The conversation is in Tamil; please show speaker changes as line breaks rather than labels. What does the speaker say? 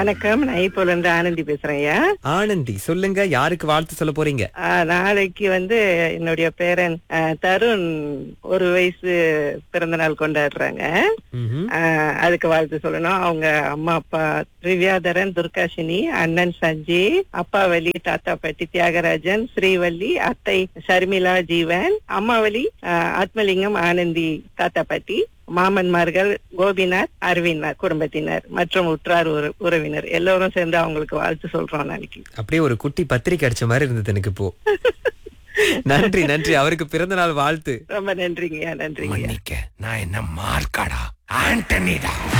வணக்கம் நான் இப்போல இருந்து ஆனந்தி பேசுறேன் ஐயா
ஆனந்தி சொல்லுங்க யாருக்கு வாழ்த்து சொல்ல போறீங்க
ஆ, நாளைக்கு வந்து என்னுடைய பேரன் ஆ, தருண் ஒரு வயசு பிறந்த நாள் கொண்டாடுறாங்க
ம்ஹும்.
ஆ, அதுக்கு வாழ்த்து சொல்லணும் அவங்க அம்மா அப்பா திவ்யாதரன் துர்காஷினி அண்ணன் சஞ்சய் அப்பா வலி தாத்தா பாட்டி தியாகராஜன் ஸ்ரீவல்லி அத்தை ஷர்மிளா ஜீவன் அம்மாவலி ஆ, ஆத்மலிங்கம் ஆனந்தி தாத்தா பாட்டி மாமன்மார்கள் கோபிநாத் அரவிந்த் குடும்பத்தினர் மற்றும் உற்றார் உற- உறவினர் எல்லோரும் சேர்ந்து அவங்களுக்கு வாழ்த்து சொல்றோம் நாளைக்கு
அப்படியே ஒரு குட்டி பத்திரிக்கை அடிச்ச மாதிரி இருந்தது எனக்கு இப்போ நன்றி நன்றி அவருக்கு பிறந்த நாள் வாழ்த்து
ரொம்ப நன்றிங்கய்யா நன்றிங்கய்யா
மன்னிக்க நான் என்ன மார்க்காடா ஆண்டனிடா